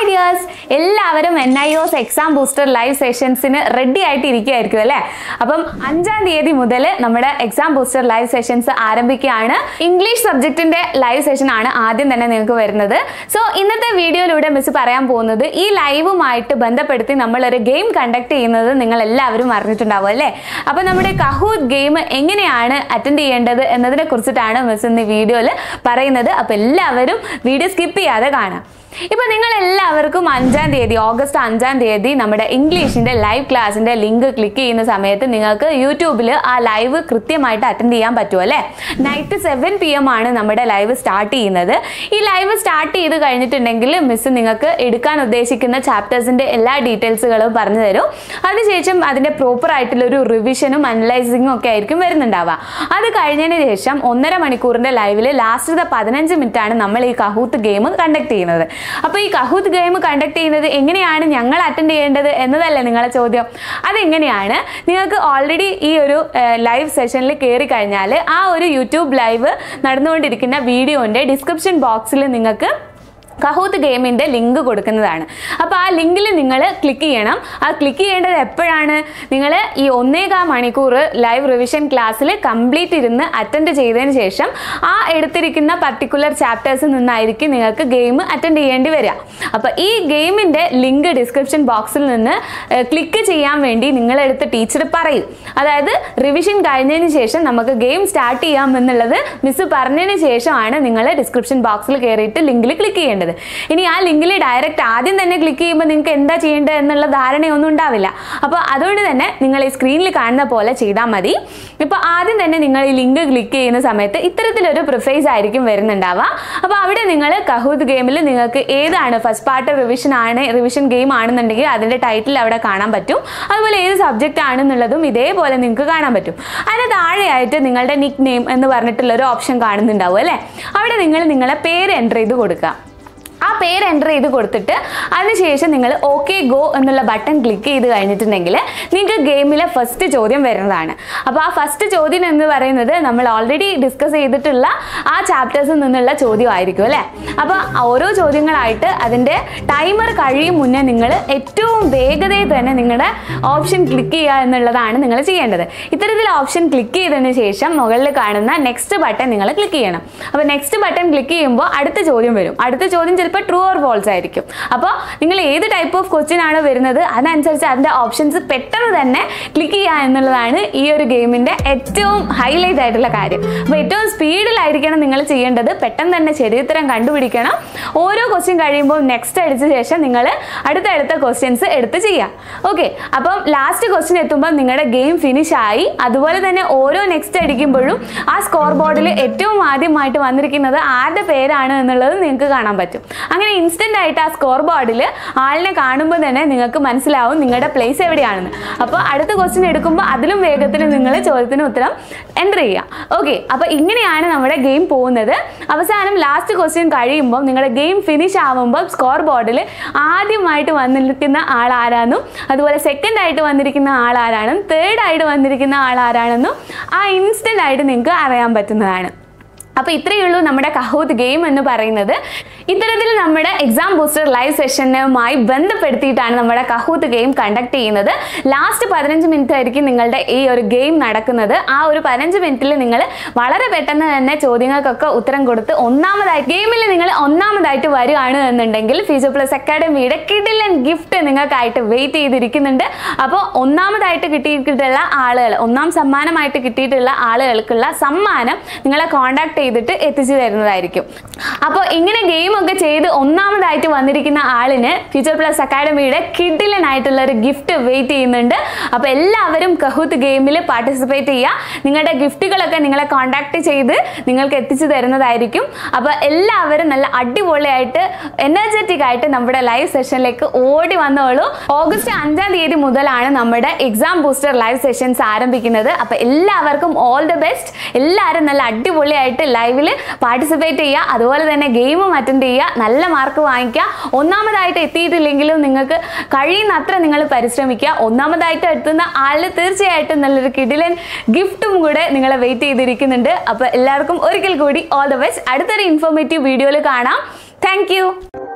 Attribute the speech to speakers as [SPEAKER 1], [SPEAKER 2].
[SPEAKER 1] dears എല്ലാവരും N I O S exam booster live സെഷൻസിന് ready ആയിട്ട് ഇരിക്കുകയായിരിക്കും അല്ലേ അപ്പം അഞ്ചാം തീയതി മുതൽ നമ്മുടെ എക്സാം ബൂസ്റ്റർ ലൈവ് സെഷൻസ് ആരംഭിക്കുകയാണ് ഇംഗ്ലീഷ് സബ്ജക്റ്റിന്റെ ലൈവ് സെഷൻ ആണ് ആദ്യം തന്നെ നിങ്ങൾക്ക് വരുന്നത് സോ ഇന്നത്തെ വീഡിയോയിലൂടെ മിസ് പറയാൻ പോകുന്നത് ഈ ലൈവുമായിട്ട് ബന്ധപ്പെടുത്തി നമ്മൾ ഒരു ഗെയിം കണ്ടക്ട് ചെയ്യുന്നത് നിങ്ങൾ എല്ലാവരും അറിഞ്ഞിട്ടുണ്ടാവും അല്ലേ അപ്പൊ നമ്മുടെ കഹൂത് ഗെയിം എങ്ങനെയാണ് അറ്റൻഡ് ചെയ്യേണ്ടത് എന്നതിനെ കുറിച്ചിട്ടാണ് മിസ് ഇന്ന് വീഡിയോയിൽ പറയുന്നത് അപ്പൊ എല്ലാവരും വീഡിയോ സ്കിപ്പ് ചെയ്യാതെ കാണാം ഇപ്പൊ നിങ്ങൾ എല്ലാവർക്കും അഞ്ചാം തീയതി ഓഗസ്റ്റ് അഞ്ചാം തീയതി നമ്മുടെ ഇംഗ്ലീഷിന്റെ ലൈവ് ക്ലാസ്സിന്റെ ലിങ്ക് ക്ലിക്ക് ചെയ്യുന്ന സമയത്ത് നിങ്ങൾക്ക് യൂട്യൂബിൽ ആ ലൈവ് കൃത്യമായിട്ട് അറ്റൻഡ് ചെയ്യാൻ പറ്റും അല്ലേ നൈറ്റ് സെവൻ പി എം ആണ് നമ്മുടെ ലൈവ് സ്റ്റാർട്ട് ചെയ്യുന്നത് ഈ ലൈവ് സ്റ്റാർട്ട് ചെയ്ത് കഴിഞ്ഞിട്ടുണ്ടെങ്കിൽ മിസ് നിങ്ങൾക്ക് എടുക്കാൻ ഉദ്ദേശിക്കുന്ന ചാപ്റ്റേഴ്സിന്റെ എല്ലാ ഡീറ്റെയിൽസുകളും പറഞ്ഞു തരും അതിനുശേഷം അതിന്റെ പ്രോപ്പർ ആയിട്ടുള്ള ഒരു റിവിഷനും അനലൈസിങ്ങും ഒക്കെ ആയിരിക്കും വരുന്നുണ്ടാവുക അത് കഴിഞ്ഞതിന് ശേഷം ഒന്നര മണിക്കൂറിന്റെ ലൈവിൽ ലാസ്റ്റത്തെ പതിനഞ്ച് മിനിറ്റ് ആണ് നമ്മൾ ഈ കഹൂത്ത് ഗെയിം കണ്ടക്ട് ചെയ്യുന്നത് അപ്പോൾ ഈ കഹൂത്ത് ഗെയിം കണ്ടക്ട് ചെയ്യുന്നത് എങ്ങനെയാണ് ഞങ്ങൾ അറ്റൻഡ് ചെയ്യേണ്ടത് എന്നതല്ലേ നിങ്ങളെ ചോദ്യം അതെങ്ങനെയാണ് നിങ്ങൾക്ക് ഓൾറെഡി ഈ ഒരു ലൈവ് സെഷനിൽ കയറി കഴിഞ്ഞാൽ ആ ഒരു യൂട്യൂബ് ലൈവ് നടന്നുകൊണ്ടിരിക്കുന്ന വീഡിയോന്റെ ഡിസ്ക്രിപ്ഷൻ ബോക്സിൽ നിങ്ങൾക്ക് കഹൂത്ത് ഗെയിമിൻ്റെ ലിങ്ക് കൊടുക്കുന്നതാണ് അപ്പോൾ ആ ലിങ്കിൽ നിങ്ങൾ ക്ലിക്ക് ചെയ്യണം ആ ക്ലിക്ക് ചെയ്യേണ്ടത് എപ്പോഴാണ് നിങ്ങൾ ഈ ഒന്നേകാൽ മണിക്കൂർ ലൈവ് റിവിഷൻ ക്ലാസ്സിൽ കംപ്ലീറ്റ് ഇരുന്ന് അറ്റൻഡ് ചെയ്തതിന് ശേഷം ആ എടുത്തിരിക്കുന്ന പർട്ടിക്കുലർ ചാപ്റ്റേഴ്സിൽ നിന്നായിരിക്കും നിങ്ങൾക്ക് ഗെയിം അറ്റൻഡ് ചെയ്യേണ്ടി വരിക അപ്പോൾ ഈ ഗെയിമിൻ്റെ ലിങ്ക് ഡിസ്ക്രിപ്ഷൻ ബോക്സിൽ നിന്ന് ക്ലിക്ക് ചെയ്യാൻ വേണ്ടി നിങ്ങളെടുത്ത് ടീച്ചർ പറയും അതായത് റിവിഷൻ കഴിഞ്ഞതിന് ശേഷം നമുക്ക് ഗെയിം സ്റ്റാർട്ട് ചെയ്യാം എന്നുള്ളത് മിസ് പറഞ്ഞതിന് ശേഷമാണ് നിങ്ങൾ ഡിസ്ക്രിപ്ഷൻ ബോക്സിൽ കയറിയിട്ട് ലിങ്കിൽ ക്ലിക്ക് ചെയ്യേണ്ടത് ഇനി ആ ലിങ്കിൽ ഡയറക്റ്റ് ആദ്യം തന്നെ ക്ലിക്ക് ചെയ്യുമ്പോൾ നിങ്ങൾക്ക് എന്താ ചെയ്യേണ്ടത് എന്നുള്ള ധാരണയൊന്നും ഉണ്ടാവില്ല അപ്പോൾ അതുകൊണ്ട് തന്നെ നിങ്ങൾ ഈ സ്ക്രീനിൽ കാണുന്ന പോലെ ചെയ്താൽ മതി ഇപ്പോൾ ആദ്യം തന്നെ നിങ്ങൾ ഈ ലിങ്ക് ക്ലിക്ക് ചെയ്യുന്ന സമയത്ത് ഇത്തരത്തിലൊരു പ്രിഫൈസ് ആയിരിക്കും വരുന്നുണ്ടാവുക അപ്പോൾ അവിടെ നിങ്ങൾ കഹൂദ് ഗെയിമിൽ നിങ്ങൾക്ക് ഏതാണ് ഫസ്റ്റ് പാർട്ട് റിവിഷൻ ആണ് റിവിഷൻ ഗെയിം ആണെന്നുണ്ടെങ്കിൽ അതിൻ്റെ ടൈറ്റിൽ അവിടെ കാണാൻ പറ്റും അതുപോലെ ഏത് സബ്ജക്റ്റ് ആണെന്നുള്ളതും ഇതേപോലെ നിങ്ങൾക്ക് കാണാൻ പറ്റും അതിന് താഴെയായിട്ട് നിങ്ങളുടെ നിക് നെയിം എന്ന് പറഞ്ഞിട്ടുള്ള ഒരു ഓപ്ഷൻ കാണുന്നുണ്ടാവും അല്ലേ അവിടെ നിങ്ങൾ നിങ്ങളെ പേര് എൻ്റർ ചെയ്ത് കൊടുക്കുക ആ പേര് എൻ്റർ ചെയ്ത് കൊടുത്തിട്ട് അതിനുശേഷം നിങ്ങൾ ഓക്കെ ഗോ എന്നുള്ള ബട്ടൺ ക്ലിക്ക് ചെയ്ത് കഴിഞ്ഞിട്ടുണ്ടെങ്കിൽ നിങ്ങൾക്ക് ഗെയിമിലെ ഫസ്റ്റ് ചോദ്യം വരുന്നതാണ് അപ്പോൾ ആ ഫസ്റ്റ് ചോദ്യം എന്ന് പറയുന്നത് നമ്മൾ ഓൾറെഡി ഡിസ്കസ് ചെയ്തിട്ടുള്ള ആ ചാപ്റ്റേഴ്സിൽ നിന്നുള്ള ചോദ്യമായിരിക്കും അല്ലേ അപ്പോൾ ഓരോ ചോദ്യങ്ങളായിട്ട് അതിൻ്റെ ടൈമർ കഴിയും മുന്നേ നിങ്ങൾ ഏറ്റവും വേഗതയിൽ തന്നെ നിങ്ങളുടെ ഓപ്ഷൻ ക്ലിക്ക് ചെയ്യുക എന്നുള്ളതാണ് നിങ്ങൾ ചെയ്യേണ്ടത് ഇത്തരത്തിൽ ഓപ്ഷൻ ക്ലിക്ക് ചെയ്തതിന് ശേഷം മുകളിൽ കാണുന്ന നെക്സ്റ്റ് ബട്ടൺ നിങ്ങൾ ക്ലിക്ക് ചെയ്യണം അപ്പോൾ നെക്സ്റ്റ് ബട്ടൺ ക്ലിക്ക് ചെയ്യുമ്പോൾ അടുത്ത ചോദ്യം വരും അടുത്ത ചോദ്യം ചിലപ്പോൾ ട്രൂ ഓർ ഫോൾസ് ആയിരിക്കും അപ്പോൾ നിങ്ങൾ ഏത് ടൈപ്പ് ഓഫ് ക്വസ്റ്റ്യൻ ആണ് വരുന്നത് അതനുസരിച്ച് അതിൻ്റെ ഓപ്ഷൻസ് പെട്ടെന്ന് തന്നെ ക്ലിക്ക് ചെയ്യുക എന്നുള്ളതാണ് ഈ ഒരു ഗെയിമിൻ്റെ ഏറ്റവും ഹൈലൈറ്റ് ആയിട്ടുള്ള കാര്യം അപ്പോൾ ഏറ്റവും സ്പീഡിലായിരിക്കണം നിങ്ങൾ ചെയ്യേണ്ടത് പെട്ടെന്ന് തന്നെ ശരിയുത്തരം കണ്ടുപിടിക്കണം ഓരോ ക്വസ്റ്റ്യൻ കഴിയുമ്പോൾ നെക്സ്റ്റ് അടിച്ച ശേഷം നിങ്ങൾ അടുത്തടുത്ത ക്വസ്റ്റ്യൻസ് എടുത്ത് ചെയ്യാം ഓക്കെ അപ്പം ലാസ്റ്റ് ക്വസ്റ്റ്യൻ എത്തുമ്പോൾ നിങ്ങളുടെ ഗെയിം ഫിനിഷ് ആയി അതുപോലെ തന്നെ ഓരോ നെക്സ്റ്റ് അടിക്കുമ്പോഴും ആ സ്കോർ ബോർഡിൽ ഏറ്റവും ആദ്യമായിട്ട് വന്നിരിക്കുന്നത് ആരുടെ പേരാണ് എന്നുള്ളത് നിങ്ങൾക്ക് കാണാൻ പറ്റും അങ്ങനെ ഇൻസ്റ്റന്റ് ആയിട്ട് ആ സ്കോർ ബോർഡിൽ ആളിനെ കാണുമ്പോൾ തന്നെ നിങ്ങൾക്ക് മനസ്സിലാവും നിങ്ങളുടെ പ്ലേസ് എവിടെയാണെന്ന് അപ്പോൾ അടുത്ത ക്വസ്റ്റ്യൻ എടുക്കുമ്പോൾ അതിലും വേഗത്തിൽ നിങ്ങൾ ചോദ്യത്തിന് ഉത്തരം എൻ്റർ ചെയ്യുക ഓക്കെ അപ്പോൾ ഇങ്ങനെയാണ് നമ്മുടെ ഗെയിം പോകുന്നത് അവസാനം ലാസ്റ്റ് ക്വസ്റ്റ്യൻ കഴിയുമ്പോൾ നിങ്ങളുടെ ഗെയിം ഫിനിഷ് ആവുമ്പോൾ സ്കോർ ബോർഡിൽ ആദ്യമായിട്ട് വന്നിരിക്കുന്ന ആൾ ആരാണെന്നും അതുപോലെ സെക്കൻഡ് ആയിട്ട് വന്നിരിക്കുന്ന ആൾ ആരാണെന്നും തേർഡ് ആയിട്ട് വന്നിരിക്കുന്ന ആൾ ആരാണെന്നും ആ ഇൻസ്റ്റന്റ് ആയിട്ട് നിങ്ങൾക്ക് അറിയാൻ പറ്റുന്നതാണ് അപ്പോൾ ഇത്രയേ ഉള്ളൂ നമ്മുടെ കഹൂത്ത് ഗെയിം എന്ന് പറയുന്നത് ഇത്തരത്തിൽ നമ്മുടെ എക്സാം ബൂസ്റ്റർ ലൈവ് സെഷനുമായി ബന്ധപ്പെടുത്തിയിട്ടാണ് നമ്മുടെ കഹൂത്ത് ഗെയിം കണ്ടക്ട് ചെയ്യുന്നത് ലാസ്റ്റ് പതിനഞ്ച് മിനിറ്റ് ആയിരിക്കും നിങ്ങളുടെ ഈ ഒരു ഗെയിം നടക്കുന്നത് ആ ഒരു പതിനഞ്ച് മിനിറ്റിൽ നിങ്ങൾ വളരെ പെട്ടെന്ന് തന്നെ ചോദ്യങ്ങൾക്കൊക്കെ ഉത്തരം കൊടുത്ത് ഒന്നാമതായി ഗെയിമിൽ നിങ്ങൾ ഒന്നാമതായിട്ട് വരികയാണ് എന്നുണ്ടെങ്കിൽ ഫ്യൂച്ചർ പ്ലസ് അക്കാഡമിയുടെ കിഡിലൻ ഗിഫ്റ്റ് നിങ്ങൾക്കായിട്ട് വെയിറ്റ് ചെയ്തിരിക്കുന്നുണ്ട് അപ്പോൾ ഒന്നാമതായിട്ട് കിട്ടിയിട്ടുള്ള ആളുകൾ ഒന്നാം സമ്മാനമായിട്ട് കിട്ടിയിട്ടുള്ള ആളുകൾക്കുള്ള സമ്മാനം നിങ്ങളെ കോൺടാക്ട് ചെയ്തിട്ട് എത്തിച്ചു തരുന്നതായിരിക്കും അപ്പോൾ ഇങ്ങനെ ഗെയിം ഒക്കെ ചെയ്ത് ഒന്നാമതായിട്ട് വന്നിരിക്കുന്ന ആളിന് ഫ്യൂച്ചർ പ്ലസ് അക്കാഡമിയുടെ കിഡിലൻ ആയിട്ടുള്ള ഒരു ഗിഫ്റ്റ് വെയിറ്റ് ചെയ്യുന്നുണ്ട് അപ്പോൾ എല്ലാവരും കഹൂത്ത് ഗെയിമിൽ പാർട്ടിസിപ്പേറ്റ് ചെയ്യുക നിങ്ങളുടെ ഗിഫ്റ്റുകളൊക്കെ നിങ്ങളെ കോൺടാക്ട് ചെയ്ത് നിങ്ങൾക്ക് എത്തിച്ചു തരുന്നതായിരിക്കും അപ്പോൾ എല്ലാവരും നല്ല അടിപൊളിയായിട്ട് എനർജറ്റിക് ആയിട്ട് നമ്മുടെ ലൈവ് സെഷനിലേക്ക് ഓടി വന്നോളൂ ഓഗസ്റ്റ് അഞ്ചാം തീയതി മുതലാണ് നമ്മുടെ എക്സാം ബൂസ്റ്റർ ലൈവ് സെഷൻസ് ആരംഭിക്കുന്നത് അപ്പോൾ എല്ലാവർക്കും ഓൾ ദ ബെസ്റ്റ് എല്ലാവരും നല്ല അടിപൊളിയായിട്ട് ലൈവിൽ പാർട്ടിസിപ്പേറ്റ് ചെയ്യുക അതുപോലെ തന്നെ ഗെയിമും അറ്റൻഡ് ചെയ്യുക നല്ല മാർക്ക് വാങ്ങിക്കുക ഒന്നാമതായിട്ട് എത്തിയിട്ടില്ലെങ്കിലും നിങ്ങൾക്ക് കഴിയുന്നത്ര നിങ്ങൾ പരിശ്രമിക്കുക ഒന്നാമതായിട്ട് എത്തുന്ന ആളിന് തീർച്ചയായിട്ടും നല്ലൊരു കിടിലൻ ഗിഫ്റ്റും കൂടെ നിങ്ങളെ വെയിറ്റ് ചെയ്തിരിക്കുന്നുണ്ട് അപ്പോൾ എല്ലാവർക്കും ഒരിക്കൽ കൂടി ഓൾ ദ ബെസ്റ്റ് അടുത്തൊരു ഇൻഫോർമേറ്റീവ് വീഡിയോയിൽ കാണാം താങ്ക്